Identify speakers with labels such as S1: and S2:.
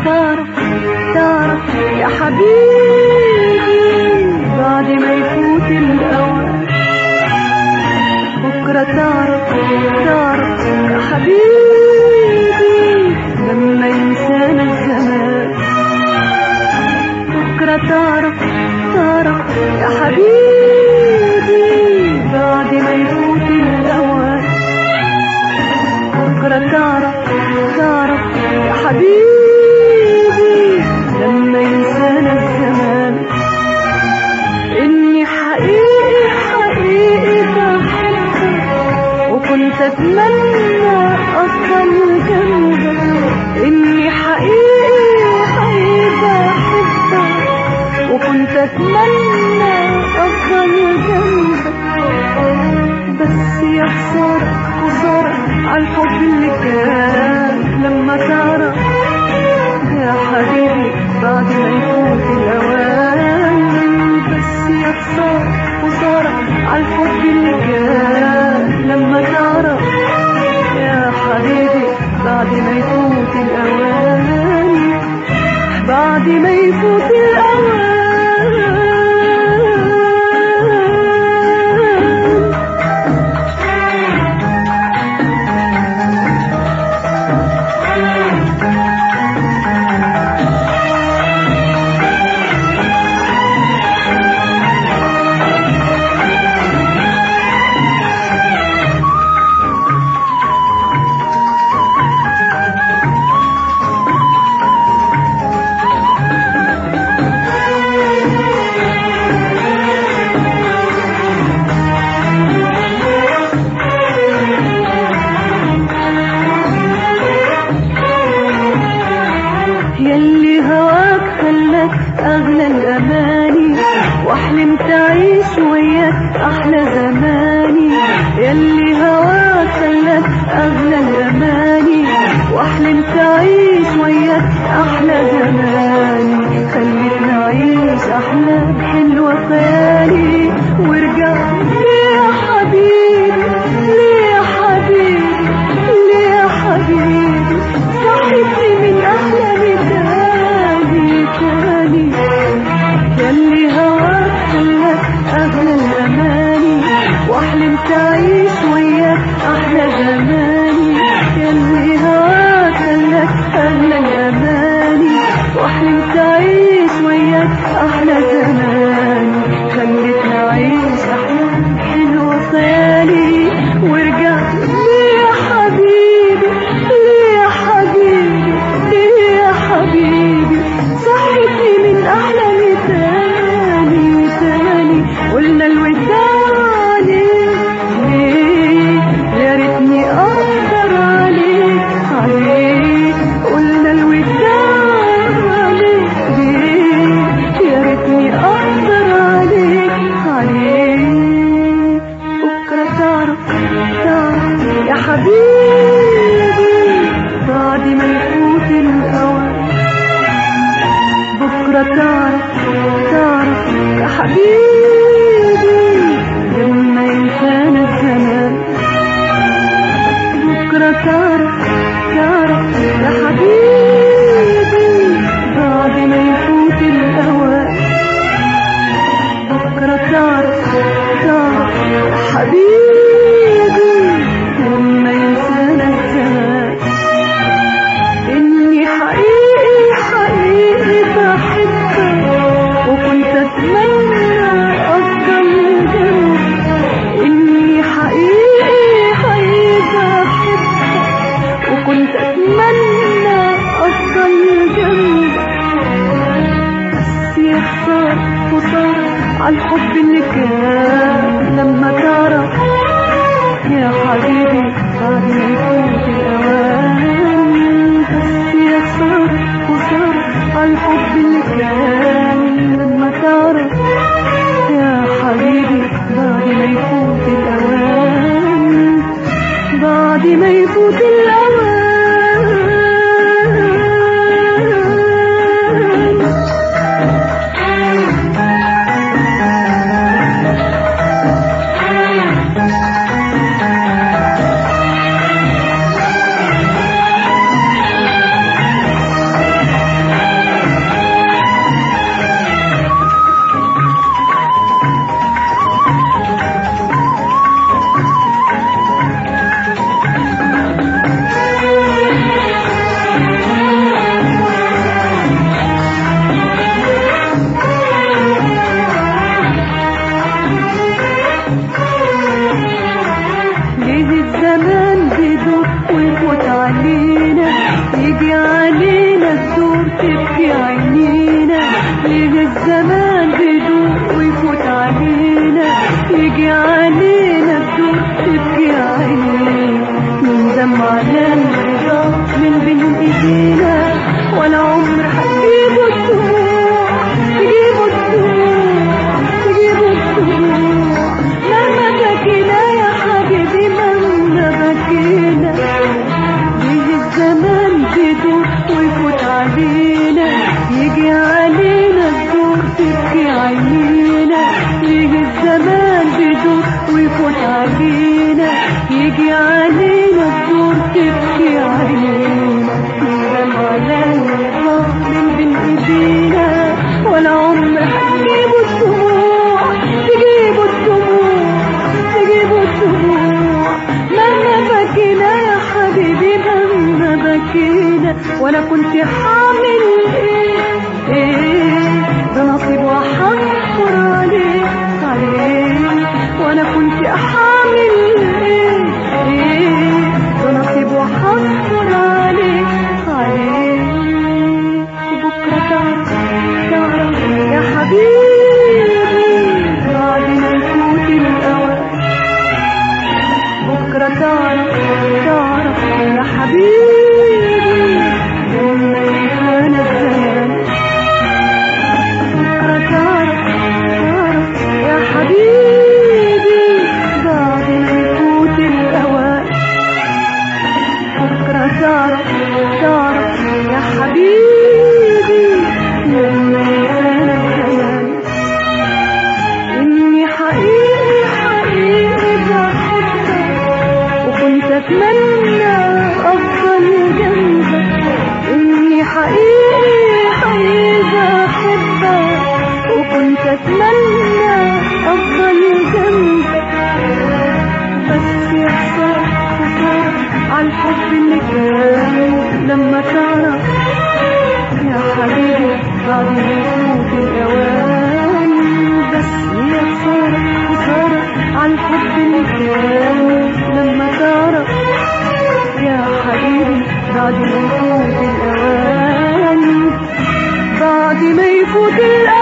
S1: تعرف تعرف يا حبيبي بعد ما يفوت الأوان بكرة تعرف تعرف يا حبيبي لما ينسانا الزمان بكرة تعرف تعرف يا حبيبي بعد ما يفوت الأوان بكرة تعرف تعرف يا حبيبي لما ينسانا الزمان إني حقيقي حقيقي بحبك وكنت أتمنى أفضل جنبك إني حقيقي حقيقي بحبك وكنت أتمنى أفضل جنبك بس يا خسارة خسارة عالحب اللي كان لما تعرف يا حبيبي بعد ما يفوت الأوان بس يا خسارة خسارة عالحب اللي كان لما تعرف يا حبيبي بعد ما يفوت الأوان بعد ما يفوت الأوان يلي هواك خلاك اغلى الاماني واحلمت اعيش وياك احلى زماني يلي هواك خلاك اغلى الاماني واحلمت اعيش وياك احلى زماني خليتني اعيش احلام حلوه خيالي ورجع ليه يا حبيبي ليه يا حبيبي ليه يا حبيبي صحتني من احلامي تاني تاني يلي هواك خلاك اغلى الاماني واحلمت اعيش وياك احلى زماني يلي هواك خلاك اغلى الاماني واحلمت اعيش وياك احلى زماني خلتني اعيش احلام حلوه خيالي ورجعت ليه يا حبيبي ليه يا حبيبي ليه يا حبيبي صحتني من احلامي تاني تاني قلنا الوداني ليه يا ريتني اقدر عليك عليك قلنا الوداني ليه يا ريتني اقدر عليك عليك بكره تعرف تعرف يا حبيبي بعد ما يفوت الاوان بكرة تعرف تعرف يا حبيبي لما ينسانا الزمان بكرة تعرف تعرف يا حبيبي بعد ما يفوت الأوان بكرة تعرف تعرف يا حبيبي لما ينسانا الزمان إني حقيقي حقيقي بحبك وكنت أتمنى أفضل جنبك إني حقيقي حقيقي بحبك وكنت أتمنى أفضل جنبك بس يا خسارة خسارة عالحب اللي كان لما تعرف علينا يجي علينا الدور تبكي عينينا ليه الزمان بدور ويفوت علينا يجي علينا الدور تبكي عينينا نندم على الرضا من بين ايدينا ولا عمر هتجيبوا الدموع تجيبوا الدموع تجيبوا الدموع مهما بكينا يا حبيبي مهما بكينا يجي الزمان بدور ويفوت علينا يجي علينا الدور تبكي عينينا يجي الزمان بدور ويفوت علينا يجي علينا الدور تبكي عينينا ندم على الرضا من بين ايدينا ولا عمر هتجيبوا الدموع تجيبوا الدموع تجيبوا الدموع مهما بكينا يا حبيبي مهما بكينا وانا كنت حامل ايه ايه ده نصيب وحفر عليه عليه وانا كنت حامل ايه ايه ده نصيب وحفر عليه عليه بكره تعرف تعرف يا حبيبي بعد ما يفوت الاوان بكرة تعرف تعرف يا حبيبي لما يهان الزمان بكرة تعرف تعرف يا حبيبي بعد ما يفوت الأوان بكرة تعرف تعرف يا حبيبي لما يهان الزمان إني حقيقي حقيقي بحبك وكنت أتمنى أفضل جنبك إني حقيقي حقيقي بحبك وكنت أتمنى أفضل جنبك بس يا خسارة خسارة على الحب اللي كان لما تعرف يا حبيبي بعد ما يفوت الأوان بس هي خسارة خسارة على الحب اللي كان لما تعرف يا حبيبي بعد ما يفوت الأوان بعد ما يفوت الأوان